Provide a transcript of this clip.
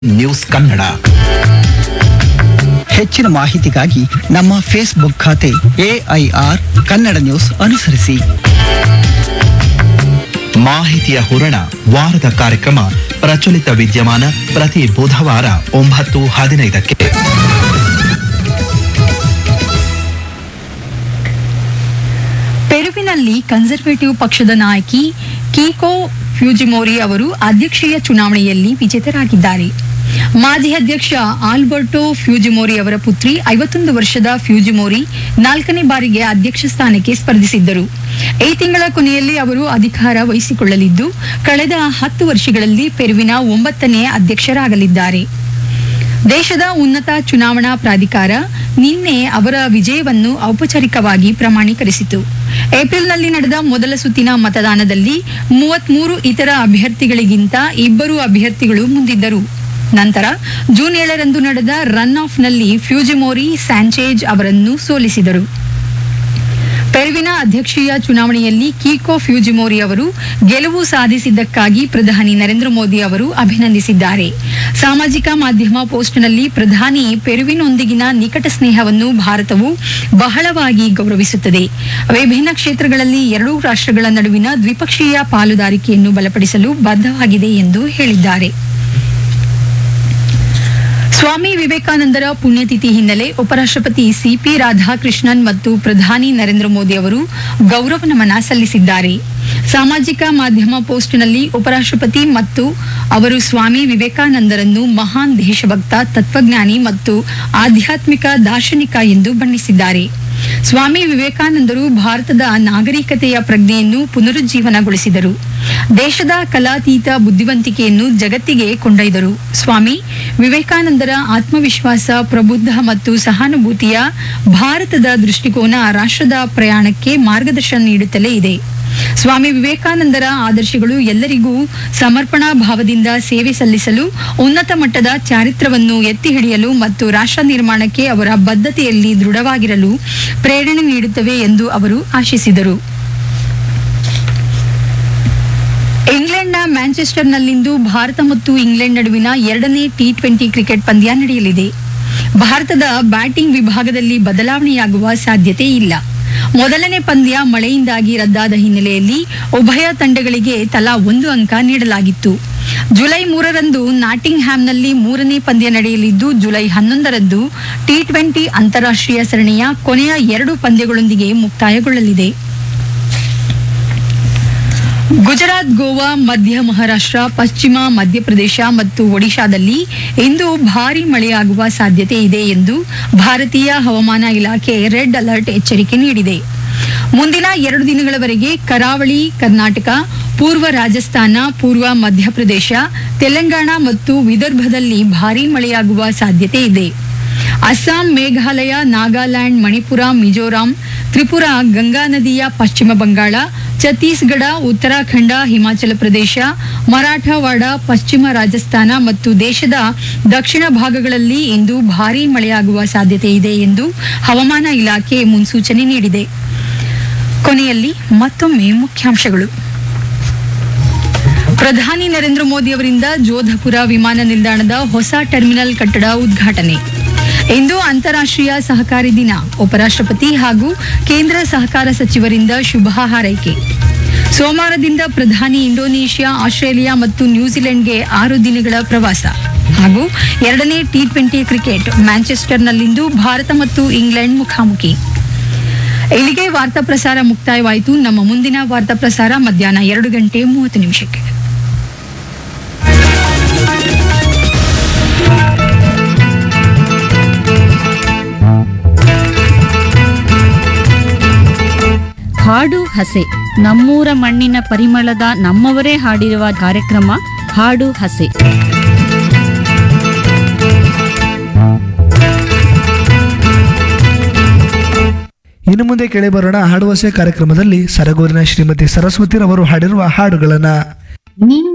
news Kannada ಹೆಚ್ಚಿನ ಮಾಹಿತಿಗಾಗಿ ನಮ್ಮ ಫೇಸ್ಬುಕ್ ಖಾತೆ ಎಐಆರ್ ಕನ್ನಡ ನ್ಯೂಸ್ ಅನುಸರಿಸಿ ಮಾಹಿತಿಯ ಹೂರಣ ವಾರದ ಕಾರ್ಯಕ್ರಮ ಪ್ರಚಲಿತ ವಿದ್ಯಮಾನ ಪ್ರತಿ ಬುಧವಾರ ಒಂಬತ್ತು ಹದಿನೈದಕ್ಕೆ ಪೆರುವಿನಲ್ಲಿ ಕನ್ಸರ್ವೇಟಿವ್ ಪಕ್ಷದ ನಾಯಕಿ ಕೀಕೋ ಫ್ಯೂಜಿಮೋರಿ ಅವರು ಅಧ್ಯಕ್ಷೀಯ ಚುನಾವಣೆಯಲ್ಲಿ ವಿಜೇತರಾಗಿದ್ದಾರೆ ಮಾಜಿ ಅಧ್ಯಕ್ಷ ಆಲ್ಬರ್ಟೋ ಫ್ಯೂಜಿಮೋರಿ ಅವರ ಪುತ್ರಿ ಐವತ್ತೊಂದು ವರ್ಷದ ಫ್ಯೂಜಿಮೋರಿ ನಾಲ್ಕನೇ ಬಾರಿಗೆ ಅಧ್ಯಕ್ಷ ಸ್ಥಾನಕ್ಕೆ ಸ್ಪರ್ಧಿಸಿದ್ದರು ಈ ತಿಂಗಳ ಕೊನೆಯಲ್ಲಿ ಅವರು ಅಧಿಕಾರ ವಹಿಸಿಕೊಳ್ಳಲಿದ್ದು ಕಳೆದ ಹತ್ತು ವರ್ಷಗಳಲ್ಲಿ ಪೆರುವಿನ ಒಂಬತ್ತನೇ ಅಧ್ಯಕ್ಷರಾಗಲಿದ್ದಾರೆ ದೇಶದ ಉನ್ನತ ಚುನಾವಣಾ ಪ್ರಾಧಿಕಾರ ನಿನ್ನೆ ಅವರ ವಿಜಯವನ್ನು ಔಪಚಾರಿಕವಾಗಿ ಪ್ರಮಾಣೀಕರಿಸಿತು ಏಪ್ರಿಲ್ನಲ್ಲಿ ನಡೆದ ಮೊದಲ ಸುತ್ತಿನ ಮತದಾನದಲ್ಲಿ ಮೂವತ್ಮೂರು ಇತರ ಅಭ್ಯರ್ಥಿಗಳಿಗಿಂತ ಇಬ್ಬರು ಅಭ್ಯರ್ಥಿಗಳು ಮುಂದಿದ್ದರು ನಂತರ ಜೂನ್ ಏಳರಂದು ನಡೆದ ರನ್ ಆಫ್ನಲ್ಲಿ ಫ್ಯೂಜಿಮೋರಿ ಸ್ಯಾಂಚೇಜ್ ಅವರನ್ನು ಸೋಲಿಸಿದರು ಪೆರುವಿನ ಅಧ್ಯಕ್ಷೀಯ ಚುನಾವಣೆಯಲ್ಲಿ ಕೀಕೋ ಫ್ಯೂಜಿಮೋರಿ ಅವರು ಗೆಲುವು ಸಾಧಿಸಿದ್ದಕ್ಕಾಗಿ ಪ್ರಧಾನಿ ನರೇಂದ್ರ ಮೋದಿ ಅವರು ಅಭಿನಂದಿಸಿದ್ದಾರೆ ಸಾಮಾಜಿಕ ಮಾಧ್ಯಮ ಪೋಸ್ಟ್ನಲ್ಲಿ ಪ್ರಧಾನಿ ಪೆರುವಿನೊಂದಿಗಿನ ನಿಕಟ ಸ್ನೇಹವನ್ನು ಭಾರತವು ಬಹಳವಾಗಿ ಗೌರವಿಸುತ್ತದೆ ವಿಭಿನ್ನ ಕ್ಷೇತ್ರಗಳಲ್ಲಿ ಎರಡೂ ರಾಷ್ಟ್ರಗಳ ನಡುವಿನ ದ್ವಿಪಕ್ಷೀಯ ಪಾಲುದಾರಿಕೆಯನ್ನು ಬಲಪಡಿಸಲು ಬದ್ಧವಾಗಿದೆ ಎಂದು ಹೇಳಿದ್ದಾರೆ ಸ್ವಾಮಿ ವಿವೇಕಾನಂದರ ಪುಣ್ಯತಿಥಿ ಹಿನ್ನೆಲೆ ಉಪರಾಷ್ಟ್ರಪತಿ ಸಿಪಿ ರಾಧಾಕೃಷ್ಣನ್ ಮತ್ತು ಪ್ರಧಾನಿ ನರೇಂದ್ರ ಮೋದಿ ಅವರು ಗೌರವ ನಮನ ಸಲ್ಲಿಸಿದ್ದಾರೆ ಸಾಮಾಜಿಕ ಮಾಧ್ಯಮ ಪೋಸ್ಟ್ನಲ್ಲಿ ಉಪರಾಷ್ಟ್ರಪತಿ ಮತ್ತು ಅವರು ಸ್ವಾಮಿ ವಿವೇಕಾನಂದರನ್ನು ಮಹಾನ್ ದೇಶಭಕ್ತ ತತ್ವಜ್ಞಾನಿ ಮತ್ತು ಆಧ್ಯಾತ್ಮಿಕ ದಾರ್ಶನಿಕ ಎಂದು ಬಣ್ಣಿಸಿದ್ದಾರೆ ಸ್ವಾಮಿ ವಿವೇಕಾನಂದರು ಭಾರತದ ನಾಗರಿಕತೆಯ ಪ್ರಜ್ಞೆಯನ್ನು ಪುನರುಜ್ಜೀವನಗೊಳಿಸಿದರು ದೇಶದ ಕಲಾತೀತ ಬುದ್ಧಿವಂತಿಕೆಯನ್ನು ಜಗತ್ತಿಗೆ ಕೊಂಡೊಯ್ದರು ಸ್ವಾಮಿ ವಿವೇಕಾನಂದರ ಆತ್ಮವಿಶ್ವಾಸ ಪ್ರಬುದ್ಧ ಮತ್ತು ಸಹಾನುಭೂತಿಯ ಭಾರತದ ದೃಷ್ಟಿಕೋನ ರಾಷ್ಟ್ರದ ಪ್ರಯಾಣಕ್ಕೆ ಮಾರ್ಗದರ್ಶನ ನೀಡುತ್ತಲೇ ಇದೆ ಸ್ವಾಮಿ ವಿವೇಕಾನಂದರ ಆದರ್ಶಗಳು ಎಲ್ಲರಿಗೂ ಸಮರ್ಪಣಾ ಭಾವದಿಂದ ಸೇವೆ ಸಲ್ಲಿಸಲು ಉನ್ನತ ಮಟ್ಟದ ಚಾರಿತ್ರವನ್ನು ಎತ್ತಿ ಹಿಡಿಯಲು ಮತ್ತು ರಾಷ್ಟ್ರ ನಿರ್ಮಾಣಕ್ಕೆ ಅವರ ಬದ್ಧತೆಯಲ್ಲಿ ದೃಢವಾಗಿರಲು ಪ್ರೇರಣೆ ನೀಡುತ್ತವೆ ಎಂದು ಅವರು ಆಶಿಸಿದರು ಇಂಗ್ಲೆಂಡ್ನ ಮ್ಯಾಂಚೆಸ್ಟರ್ನಲ್ಲಿಂದು ಭಾರತ ಮತ್ತು ಇಂಗ್ಲೆಂಡ್ ನಡುವಿನ ಎರಡನೇ ಟಿ ಟ್ವೆಂಟಿ ಕ್ರಿಕೆಟ್ ಪಂದ್ಯ ನಡೆಯಲಿದೆ ಭಾರತದ ಬ್ಯಾಟಿಂಗ್ ವಿಭಾಗದಲ್ಲಿ ಬದಲಾವಣೆಯಾಗುವ ಸಾಧ್ಯತೆ ಇಲ್ಲ ಮೊದಲನೇ ಪಂದ್ಯ ಮಳೆಯಿಂದಾಗಿ ರದ್ದಾದ ಹಿನ್ನೆಲೆಯಲ್ಲಿ ಉಭಯ ತಂಡಗಳಿಗೆ ತಲಾ ಒಂದು ಅಂಕ ನೀಡಲಾಗಿತ್ತು ಜುಲೈ ಮೂರರಂದು ನಾಟಿಂಗ್ ಹ್ಯಾಮ್ನಲ್ಲಿ ಮೂರನೇ ಪಂದ್ಯ ನಡೆಯಲಿದ್ದು ಜುಲೈ ಹನ್ನೊಂದರಂದು ಟಿ ಟ್ವೆಂಟಿ ಅಂತಾರಾಷ್ಟ್ರೀಯ ಸರಣಿಯ ಕೊನೆಯ ಎರಡು ಪಂದ್ಯಗಳೊಂದಿಗೆ ಮುಕ್ತಾಯಗೊಳ್ಳಲಿದೆ ಗುಜರಾತ್ ಗೋವಾ ಮಧ್ಯ ಮಹಾರಾಷ್ಟ್ರ ಪಶ್ಚಿಮ ಮಧ್ಯಪ್ರದೇಶ ಮತ್ತು ಒಡಿಶಾದಲ್ಲಿ ಇಂದು ಭಾರೀ ಮಳೆಯಾಗುವ ಸಾಧ್ಯತೆ ಇದೆ ಎಂದು ಭಾರತೀಯ ಹವಾಮಾನ ಇಲಾಖೆ ರೆಡ್ ಅಲರ್ಟ್ ಎಚ್ಚರಿಕೆ ನೀಡಿದೆ ಮುಂದಿನ ಎರಡು ದಿನಗಳವರೆಗೆ ಕರಾವಳಿ ಕರ್ನಾಟಕ ಪೂರ್ವ ರಾಜಸ್ಥಾನ ಪೂರ್ವ ಮಧ್ಯಪ್ರದೇಶ ತೆಲಂಗಾಣ ಮತ್ತು ವಿದರ್ಭದಲ್ಲಿ ಭಾರೀ ಮಳೆಯಾಗುವ ಸಾಧ್ಯತೆ ಇದೆ ಅಸ್ಸಾಂ ಮೇಘಾಲಯ ನಾಗಾಲ್ಯಾಂಡ್ ಮಣಿಪುರ ಮಿಜೋರಾಂ ತ್ರಿಪುರಾ ಗಂಗಾ ನದಿಯ ಪಶ್ಚಿಮ ಬಂಗಾಳ ಛತ್ತೀಸ್ಗಢ ಉತ್ತರಾಖಂಡ ಹಿಮಾಚಲ ಪ್ರದೇಶ ಮರಾಠವಾಡ ಪಶ್ಚಿಮ ರಾಜಸ್ಥಾನ ಮತ್ತು ದೇಶದ ದಕ್ಷಿಣ ಭಾಗಗಳಲ್ಲಿ ಇಂದು ಭಾರೀ ಮಳೆಯಾಗುವ ಸಾಧ್ಯತೆ ಇದೆ ಎಂದು ಹವಾಮಾನ ಇಲಾಖೆ ಮುನ್ಸೂಚನೆ ನೀಡಿದೆ ಕೊನೆಯಲ್ಲಿ ಮತ್ತೊಮ್ಮೆ ಮುಖ್ಯಾಂಶಗಳು ಪ್ರಧಾನಿ ನರೇಂದ್ರ ಮೋದಿ ಅವರಿಂದ ಜೋಧಪುರ ವಿಮಾನ ನಿಲ್ದಾಣದ ಹೊಸ ಟರ್ಮಿನಲ್ ಕಟ್ಟಡ ಉದ್ಘಾಟನೆ ಇಂದು ಅಂತಾರಾಷ್ಟ್ರೀಯ ಸಹಕಾರಿ ದಿನ ಉಪರಾಷ್ಟ್ರಪತಿ ಹಾಗೂ ಕೇಂದ್ರ ಸಹಕಾರ ಸಚಿವರಿಂದ ಶುಭ ಹಾರೈಕೆ ಸೋಮವಾರದಿಂದ ಪ್ರಧಾನಿ ಇಂಡೋನೇಷ್ಯಾ ಆಸ್ಟ್ರೇಲಿಯಾ ಮತ್ತು ನ್ಯೂಜಿಲೆಂಡ್ಗೆ ಆರು ದಿನಗಳ ಪ್ರವಾಸ ಹಾಗೂ ಎರಡನೇ ಟಿ ಟ್ವೆಂಟಿ ಕ್ರಿಕೆಟ್ ಮ್ಯಾಂಚೆಸ್ಟರ್ನಲ್ಲಿಂದು ಭಾರತ ಮತ್ತು ಇಂಗ್ಲೆಂಡ್ ಮುಖಾಮುಖಿ ಇಲ್ಲಿಗೆ ವಾರ್ತಾ ಪ್ರಸಾರ ಮುಕ್ತಾಯವಾಯಿತು ನಮ್ಮ ಮುಂದಿನ ವಾರ್ತಾ ಪ್ರಸಾರ ಮಧ್ಯಾಹ್ನ ಎರಡು ಗಂಟೆ ಮೂವತ್ತು ನಿಮಿಷಕ್ಕೆ ಹಾಡು ಹಸೆ ನಮ್ಮೂರ ಮಣ್ಣಿನ ಪರಿಮಳದ ನಮ್ಮವರೇ ಹಾಡಿರುವ ಕಾರ್ಯಕ್ರಮ ಹಾಡು ಹಸೆ ಇನ್ನು ಮುಂದೆ ಕೇಳಿ ಬರೋಣ ಹಾಡುವಸೆ ಕಾರ್ಯಕ್ರಮದಲ್ಲಿ ಸರಗೂರಿನ ಶ್ರೀಮತಿ ಸರಸ್ವತಿರವರು ಹಾಡಿರುವ ಹಾಡುಗಳನ್ನ ನಿನ್ನ